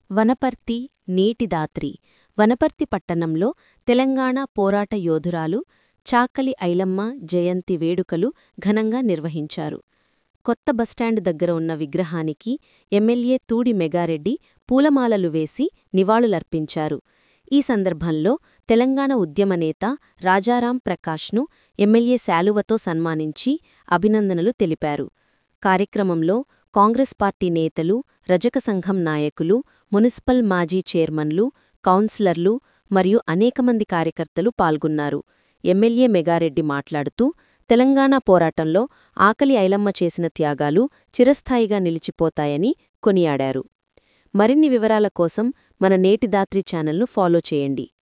వనపర్తి నీటిదాత్రి వనపర్తి పట్టణంలో తెలంగాణ పోరాట యోధురాలు చాకలి ఐలమ్మ జయంతి వేడుకలు ఘనంగా నిర్వహించారు కొత్త బస్టాండ్ దగ్గర ఉన్న విగ్రహానికి ఎమ్మెల్యే తూడి మెగారెడ్డి పూలమాలలు వేసి నివాళులర్పించారు ఈ సందర్భంలో తెలంగాణ ఉద్యమ నేత రాజారాం ప్రకాష్ను ఎమ్మెల్యే శాలువతో సన్మానించి అభినందనలు తెలిపారు కార్యక్రమంలో కాంగ్రెస్ పార్టీ నేతలు రజక సంఘం నాయకులు మున్సిపల్ మాజీ చైర్మన్లు కౌన్సిలర్లు మరియు అనేకమంది కార్యకర్తలు పాల్గొన్నారు ఎమ్మెల్యే మెగారెడ్డి మాట్లాడుతూ తెలంగాణ పోరాటంలో ఆకలి ఐలమ్మ చేసిన త్యాగాలు చిరస్థాయిగా నిలిచిపోతాయని కొనియాడారు మరిన్ని వివరాల కోసం మన నేటిదాత్రి ఛానల్ను ఫాలో చేయండి